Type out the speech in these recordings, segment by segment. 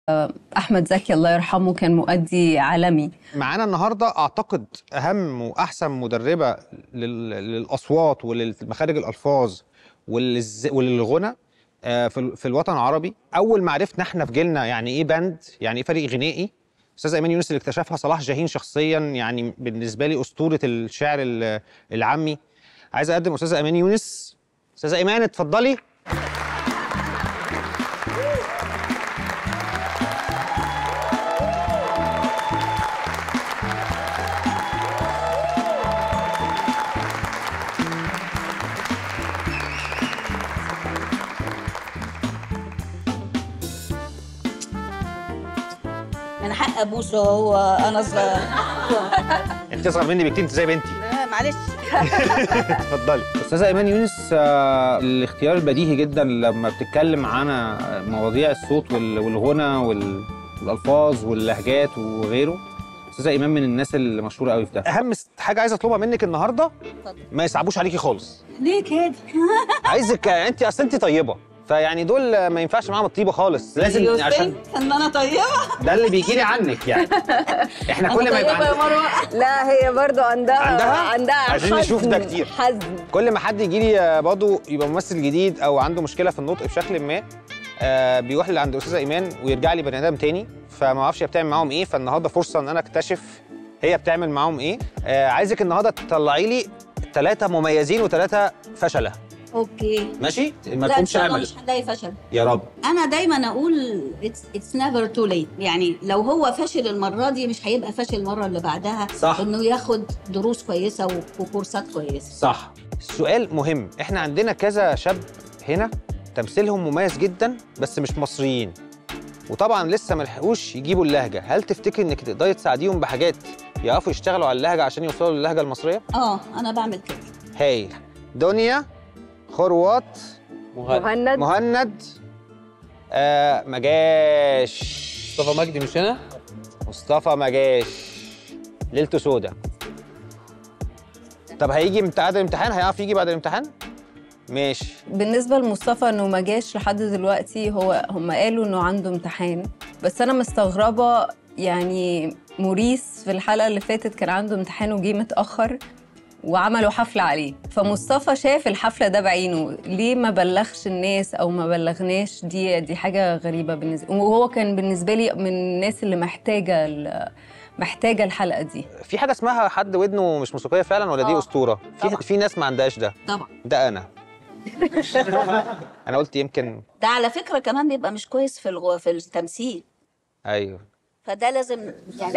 احمد زكي الله يرحمه كان مؤدي عالمي معانا النهارده اعتقد اهم واحسن مدربه لل- للاصوات ولمخارج الالفاظ وللز- وللغنى آه، في ال- في الوطن العربي اول ما عرفنا احنا في جيلنا يعني ايه باند يعني ايه فريق غنائي استاذ ايمن يونس اللي اكتشفها صلاح جاهين شخصيا يعني بالنسبه لي اسطوره الشعر ال- العامي عايز اقدم استاذه ايمان يونس استاذه ايمان اتفضلي انا حق ابوسه هو انا صغير انت اصغر مني بكتير انت زي بنتي لا، معلش اتفضلي استاذه ايمان يونس آه، الاختيار البديهي جدا لما بتتكلم عن آه، مواضيع الصوت وال- والغنى وال- والالفاظ واللهجات وغيره استاذه ايمان من الناس اللي مشهوره قوي في ده اهم حاجه عايز اطلبها منك النهارده اتفضل. ما يصعبوش عليكي خالص ليه كده عايزك انت اصل انت طيبه فيعني دول ما ينفعش معاهم الطيبه خالص لازم You عشان think ان انا طيبه ده اللي بيجي لي عنك يعني احنا كل ما يبقى عندنا لا هي برضو عندها عندها؟ عندها عايزين نشوف ده حزن- كتير. حزن كل ما حد يجي لي برضه يبقى ممثل جديد او عنده مشكله في النطق بشكل ما آه بيروح لعند استاذه ايمان ويرجع لي بني ادم تاني فما اعرفش هي بتعمل معاهم ايه فالنهارده فرصه ان انا اكتشف هي بتعمل معاهم ايه آه عايزك النهارده تطلعي لي ثلاثه مميزين وثلاثه فشله اوكي ماشي ما لا ان تكونش شاء الله امل مش هنلاقي فشل يا رب انا دايما اقول اتس نيفر تو ليت يعني لو هو فشل المره دي مش هيبقى فشل المره اللي بعدها صح. انه ياخد دروس كويسه و- وكورسات كويسه صح سؤال مهم احنا عندنا كذا شاب هنا تمثيلهم مميز جدا بس مش مصريين وطبعا لسه ما لحقوش يجيبوا اللهجه هل تفتكر انك تقدري تساعديهم بحاجات يعرفوا يشتغلوا على اللهجه عشان يوصلوا للهجه المصريه اه انا بعمل كده هايل دنيا خروات مهند مهند آه مجاش مصطفى مجدي مش هنا؟ مصطفى مجاش ليلته سودا طب هيجي من بعد الامتحان هيعرف يجي بعد الامتحان ماشي بالنسبه لمصطفى انه ما جاش لحد دلوقتي هو هم قالوا انه عنده امتحان بس انا مستغربه يعني موريس في الحلقه اللي فاتت كان عنده امتحان وجي متاخر وعملوا حفله عليه فمصطفى شاف الحفله ده بعينه ليه ما بلغش الناس او ما بلغناش دي دي حاجه غريبه بالنسبه وهو كان بالنسبه لي من الناس اللي محتاجه ال- محتاجه الحلقه دي في حاجه اسمها حد ودنه مش موسيقيه فعلا ولا دي آه، اسطوره في طبعا. في ناس ما عندهاش ده طبعا ده انا انا قلت يمكن ده على فكره كمان بيبقى مش كويس في الغو... في التمثيل ايوه فده لازم يعني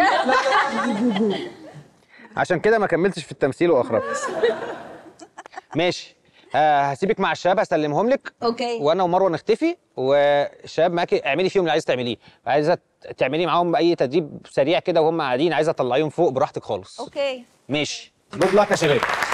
عشان كده ما كملتش في التمثيل واخرجت ماشي آه هسيبك مع الشباب هسلمهم لك اوكي وانا ومروه نختفي والشباب معاكي اعملي فيهم اللي عايزه تعمليه عايزه تعملي معاهم اي تدريب سريع كده وهم قاعدين عايزه تطلعيهم فوق براحتك خالص اوكي ماشي جود لك يا شباب